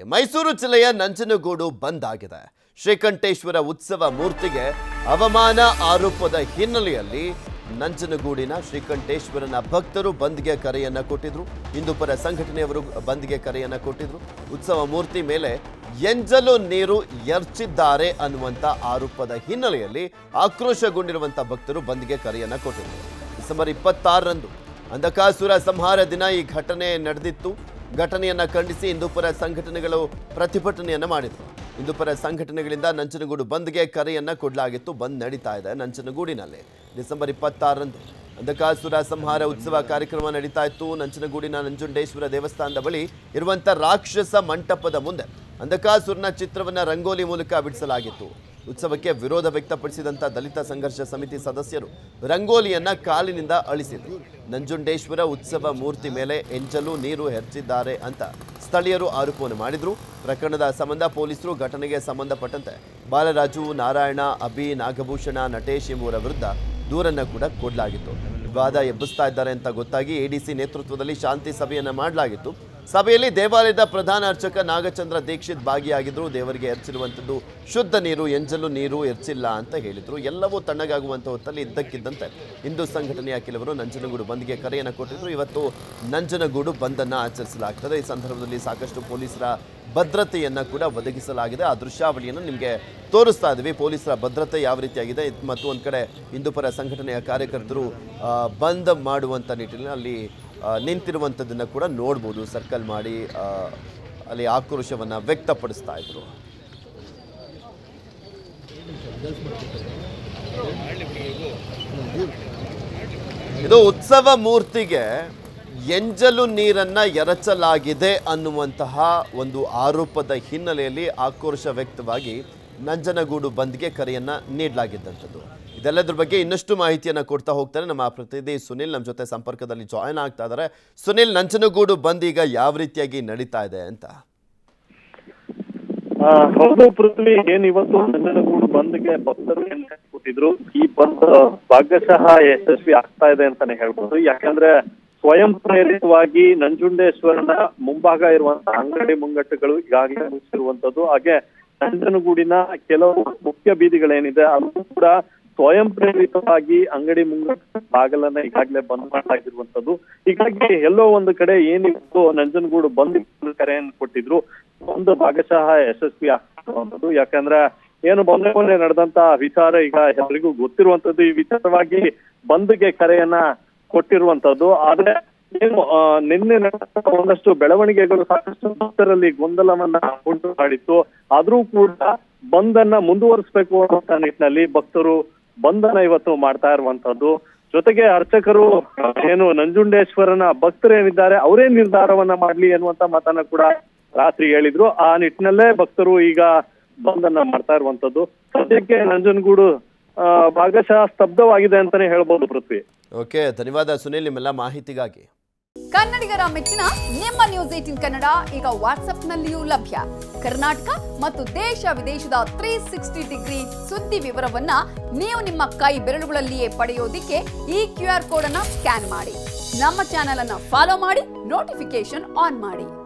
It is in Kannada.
ಮೈಸೂರು ಜಿಲ್ಲೆಯ ನಂಜನಗೂಡು ಬಂದ್ ಆಗಿದೆ ಶ್ರೀಕಂಠೇಶ್ವರ ಉತ್ಸವ ಮೂರ್ತಿಗೆ ಅವಮಾನ ಆರೋಪದ ಹಿನ್ನೆಲೆಯಲ್ಲಿ ನಂಜನಗೂಡಿನ ಶ್ರೀಕಂಠೇಶ್ವರನ ಭಕ್ತರು ಬಂದ್ಗೆ ಕರೆಯನ್ನ ಕೊಟ್ಟಿದ್ರು ಹಿಂದೂಪರ ಸಂಘಟನೆಯವರು ಬಂದ್ಗೆ ಕರೆಯನ್ನ ಕೊಟ್ಟಿದ್ರು ಉತ್ಸವ ಮೂರ್ತಿ ಮೇಲೆ ಎಂಜಲು ನೀರು ಎರಚಿದ್ದಾರೆ ಅನ್ನುವಂಥ ಆರೋಪದ ಹಿನ್ನೆಲೆಯಲ್ಲಿ ಆಕ್ರೋಶಗೊಂಡಿರುವಂಥ ಭಕ್ತರು ಬಂದ್ಗೆ ಕರೆಯನ್ನ ಕೊಟ್ಟಿದ್ರು ಡಿಸೆಂಬರ್ ಇಪ್ಪತ್ತಾರರಂದು ಅಂಧಕಾಸುರ ಸಂಹಾರ ದಿನ ಈ ಘಟನೆ ನಡೆದಿತ್ತು ಘಟನೆಯನ್ನ ಖಂಡಿಸಿ ಹಿಂದೂಪರ ಸಂಘಟನೆಗಳು ಪ್ರತಿಭಟನೆಯನ್ನ ಮಾಡಿದ್ರು ಹಿಂದೂಪರ ಸಂಘಟನೆಗಳಿಂದ ನಂಜನಗೂಡು ಬಂದ್ಗೆ ಕರೆಯನ್ನ ಕೊಡಲಾಗಿತ್ತು ಬಂದ್ ನಡೀತಾ ಇದೆ ನಂಜನಗೂಡಿನಲ್ಲಿ ಡಿಸೆಂಬರ್ ಇಪ್ಪತ್ತಾರರಂದು ಅಂಧಕಾಸುರ ಸಂಹಾರ ಉತ್ಸವ ಕಾರ್ಯಕ್ರಮ ನಡೀತಾ ಇತ್ತು ನಂಜನಗೂಡಿನ ನಂಜುಂಡೇಶ್ವರ ದೇವಸ್ಥಾನದ ಬಳಿ ಇರುವಂತ ರಾಕ್ಷಸ ಮಂಟಪದ ಮುಂದೆ ಅಂಧಕಾಸುರನ ಚಿತ್ರವನ್ನ ರಂಗೋಲಿ ಮೂಲಕ ಬಿಡಿಸಲಾಗಿತ್ತು ಉತ್ಸವಕ್ಕೆ ವಿರೋಧ ವ್ಯಕ್ತಪಡಿಸಿದಂತ ದಲಿತ ಸಂಘರ್ಷ ಸಮಿತಿ ಸದಸ್ಯರು ರಂಗೋಲಿಯನ್ನ ಕಾಲಿನಿಂದ ಅಳಿಸಿದರು ನಂಜುಂಡೇಶ್ವರ ಉತ್ಸವ ಮೂರ್ತಿ ಮೇಲೆ ಎಂಜಲು ನೀರು ಹೆಚ್ಚಿದ್ದಾರೆ ಅಂತ ಸ್ಥಳೀಯರು ಆರೋಪವನ್ನು ಮಾಡಿದ್ರು ಪ್ರಕರಣದ ಸಂಬಂಧ ಪೊಲೀಸರು ಘಟನೆಗೆ ಸಂಬಂಧಪಟ್ಟಂತೆ ಬಾಲರಾಜು ನಾರಾಯಣ ಅಭಿ ನಾಗಭೂಷಣ ನಟೇಶ್ ಎಂಬುವರ ವಿರುದ್ಧ ದೂರನ್ನ ಕೂಡ ಕೊಡಲಾಗಿತ್ತು ವಿವಾದ ಎಬ್ಬಿಸ್ತಾ ಇದ್ದಾರೆ ಅಂತ ಗೊತ್ತಾಗಿ ಎಡಿಸಿ ನೇತೃತ್ವದಲ್ಲಿ ಶಾಂತಿ ಸಭೆಯನ್ನ ಮಾಡಲಾಗಿತ್ತು ಸಭೆಯಲ್ಲಿ ದೇವಾಲಯದ ಪ್ರಧಾನ ಅರ್ಚಕ ನಾಗಚಂದ್ರ ದೀಕ್ಷಿತ್ ಭಾಗಿಯಾಗಿದ್ರು ದೇವರಿಗೆ ಎರಚಿರುವಂಥದ್ದು ಶುದ್ಧ ನೀರು ಎಂಜಲು ನೀರು ಎರಚಿಲ್ಲ ಅಂತ ಹೇಳಿದ್ರು ಎಲ್ಲವೂ ತಣ್ಣಗಾಗುವಂಥ ಹೊತ್ತಲ್ಲಿ ಇದ್ದಕ್ಕಿದ್ದಂತೆ ಹಿಂದೂ ಸಂಘಟನೆಯ ಕೆಲವರು ನಂಜನಗೂಡು ಬಂದ್ಗೆ ಕರೆಯನ್ನು ಕೊಟ್ಟಿದ್ರು ಇವತ್ತು ನಂಜನಗೂಡು ಬಂದನ್ನು ಆಚರಿಸಲಾಗ್ತದೆ ಈ ಸಂದರ್ಭದಲ್ಲಿ ಸಾಕಷ್ಟು ಪೊಲೀಸರ ಭದ್ರತೆಯನ್ನು ಕೂಡ ಒದಗಿಸಲಾಗಿದೆ ಆ ದೃಶ್ಯಾವಳಿಯನ್ನು ನಿಮಗೆ ತೋರಿಸ್ತಾ ಇದ್ವಿ ಪೊಲೀಸರ ಭದ್ರತೆ ಯಾವ ರೀತಿಯಾಗಿದೆ ಇದ್- ಮತ್ತು ಒಂದು ಕಡೆ ಹಿಂದೂಪರ ಸಂಘಟನೆಯ ಕಾರ್ಯಕರ್ತರು ಆ, ಬಂದ್ ಮಾಡುವಂಥ ನಿಟ್ಟಿನಲ್ಲಿ ಅಲ್ಲಿ ಆ, ನಿಂತಿರುವಂಥದ್ದನ್ನು ಕೂಡ ನೋಡ್ಬೋದು ಸರ್ಕಲ್ ಮಾಡಿ ಆ, ಅಲ್ಲಿ ಆಕ್ರೋಶವನ್ನು ವ್ಯಕ್ತಪಡಿಸ್ತಾ ಇದ್ರು ಇದು ಉತ್ಸವ ಮೂರ್ತಿಗೆ ಎಂಜಲು ನೀರನ್ನ ಎರಚಲಾಗಿದೆ ಅನ್ನುವಂತಹ ಒಂದು ಆರೋಪದ ಹಿನ್ನೆಲೆಯಲ್ಲಿ ಆಕ್ರೋಶ ವ್ಯಕ್ತವಾಗಿ ನಂಜನಗೂಡು ಬಂದ್ಗೆ ಕರೆಯನ್ನ ನೀಡಲಾಗಿದ್ದಂಥದ್ದು ಇದೆಲ್ಲದ್ರ ಬಗ್ಗೆ ಇನ್ನಷ್ಟು ಮಾಹಿತಿಯನ್ನ ಕೊಡ್ತಾ ಹೋಗ್ತಾರೆ ನಮ್ಮ ಪ್ರತಿನಿಧಿ ಸುನಿಲ್ ನಮ್ಮ ಜೊತೆ ಸಂಪರ್ಕದಲ್ಲಿ ಜಾಯ್ನ್ ಆಗ್ತಾ ಇದ್ದಾರೆ ಸುನಿಲ್ ನಂಜನಗೂಡು ಬಂದ್ ಈಗ ಯಾವ ರೀತಿಯಾಗಿ ನಡೀತಾ ಇದೆ ಅಂತ ಆ, ಹೌದು ಪೃಥ್ವಿ ಏನ್ ಇವತ್ತು ನಂಜನಗೂಡು ಬಂದ್ಗೆ ಭಕ್ತರು ಏನ್ ಕೊಟ್ಟಿದ್ರು ಈ ಬಂದ್ ಭಾಗಶಃ ಯಶಸ್ವಿ ಆಗ್ತಾ ಇದೆ ಅಂತಾನೆ ಹೇಳ್ಬೋದು ಯಾಕಂದ್ರೆ ಸ್ವಯಂ ಪ್ರೇರಿತವಾಗಿ ನಂಜುಂಡೇಶ್ವರನ ಮುಂಭಾಗ ಇರುವಂತಹ ಅಂಗಡಿ ಮುಂಗಟ್ಟುಗಳು ಈಗಾಗಲೇ ಮುಚ್ಚಿರುವಂತದ್ದು ಹಾಗೆ ನಂಜನಗೂಡಿನ ಕೆಲವು ಮುಖ್ಯ ಬೀದಿಗಳೇನಿದೆ ಅದು ಕೂಡ ಸ್ವಯಂ ಪ್ರೇರಿತವಾಗಿ ಅಂಗಡಿ ಮುಂಗಟ್ಟು ಬಾಗಲನ್ನ ಈಗಾಗಲೇ ಬಂದ್ ಮಾಡಲಾಗಿರುವಂತದ್ದು ಹೀಗಾಗಿ ಎಲ್ಲೋ ಒಂದು ಕಡೆ ಏನಿತ್ತು ನಂಜನಗೂಡು ಬಂದ್ ಕರೆಯನ್ನು ಕೊಟ್ಟಿದ್ರು ಒಂದು ಭಾಗಶಃ ಯಶಸ್ವಿ ಆಗ್ತಿರುವಂತದ್ದು ಯಾಕಂದ್ರೆ ಏನು ಮೊನ್ನೆ ಮೊನ್ನೆ ನಡೆದಂತ ವಿಚಾರ ಈಗ ಎಲ್ಲರಿಗೂ ಗೊತ್ತಿರುವಂತದ್ದು ಈ ವಿಚಾರವಾಗಿ ಬಂದ್ಗೆ ಕರೆಯನ್ನ ಕೊಟ್ಟಿರುವಂತದ್ದು ಆದ್ರೆ ಏನು ಆ, ನಿನ್ನೆ ನಡೆದ ಒಂದಷ್ಟು ಬೆಳವಣಿಗೆಗಳು ಸಾಕಷ್ಟು ಭಕ್ತರಲ್ಲಿ ಗೊಂದಲವನ್ನ ಉಂಟು ಮಾಡಿತ್ತು ಆದ್ರೂ ಕೂಡ ಬಂದನ್ನ ಮುಂದುವರಿಸಬೇಕು ಅನ್ನೋ ನಿಟ್ಟಿನಲ್ಲಿ ಭಕ್ತರು ಬಂಧನ ಇವತ್ತು ಮಾಡ್ತಾ ಇರುವಂತದ್ದು ಜೊತೆಗೆ ಅರ್ಚಕರು ಏನು ನಂಜುಂಡೇಶ್ವರನ ಭಕ್ತರೇನಿದ್ದಾರೆ ಅವರೇ ನಿರ್ಧಾರವನ್ನ ಮಾಡ್ಲಿ ಅನ್ನುವಂತ ಮಾತನ್ನ ಕೂಡ ರಾತ್ರಿ ಹೇಳಿದ್ರು ಆ ನಿಟ್ಟಿನಲ್ಲೇ ಭಕ್ತರು ಈಗ ಬಂಧನ ಮಾಡ್ತಾ ಇರುವಂತದ್ದು ಸದ್ಯಕ್ಕೆ ನಂಜನಗೂಡು ಆ, ಭಾಗಶಃ ಸ್ತಬ್ಧವಾಗಿದೆ ಅಂತಾನೆ ಹೇಳ್ಬೋದು ಪೃಥ್ವಿ ಓಕೆ ಧನ್ಯವಾದ ಸುನಿಲ್ ನಿಮ್ಮೆಲ್ಲ ಮಾಹಿತಿಗಾಗಿ ಕನ್ನಡಿಗರ ಮೆಚ್ಚಿನ ನಿಮ್ಮ ನ್ಯೂಸ್ ಏಟಿನ್ ಕನ್ನಡ ಈಗ ವಾಟ್ಸ್ಆಪ್ನಲ್ಲಿಯೂ ಲಭ್ಯ ಕರ್ನಾಟಕ ಮತ್ತು ದೇಶ ವಿದೇಶದ ತ್ರೀ ಸಿಕ್ಸ್ಟಿ ಡಿಗ್ರಿ ಸುದ್ದಿ ವಿವರವನ್ನ ನೀವು ನಿಮ್ಮ ಕೈ ಬೆರಳುಗಳಲ್ಲಿಯೇ ಪಡೆಯೋದಿಕ್ಕೆ ಈ ಕ್ಯೂ ಆರ್ ಕೋಡ್ ಅನ್ನ ಸ್ಕ್ಯಾನ್ ಮಾಡಿ ನಮ್ಮ ಚಾನೆಲ್ ಅನ್ನ ಫಾಲೋ ಮಾಡಿ ನೋಟಿಫಿಕೇಶನ್ ಆನ್ ಮಾಡಿ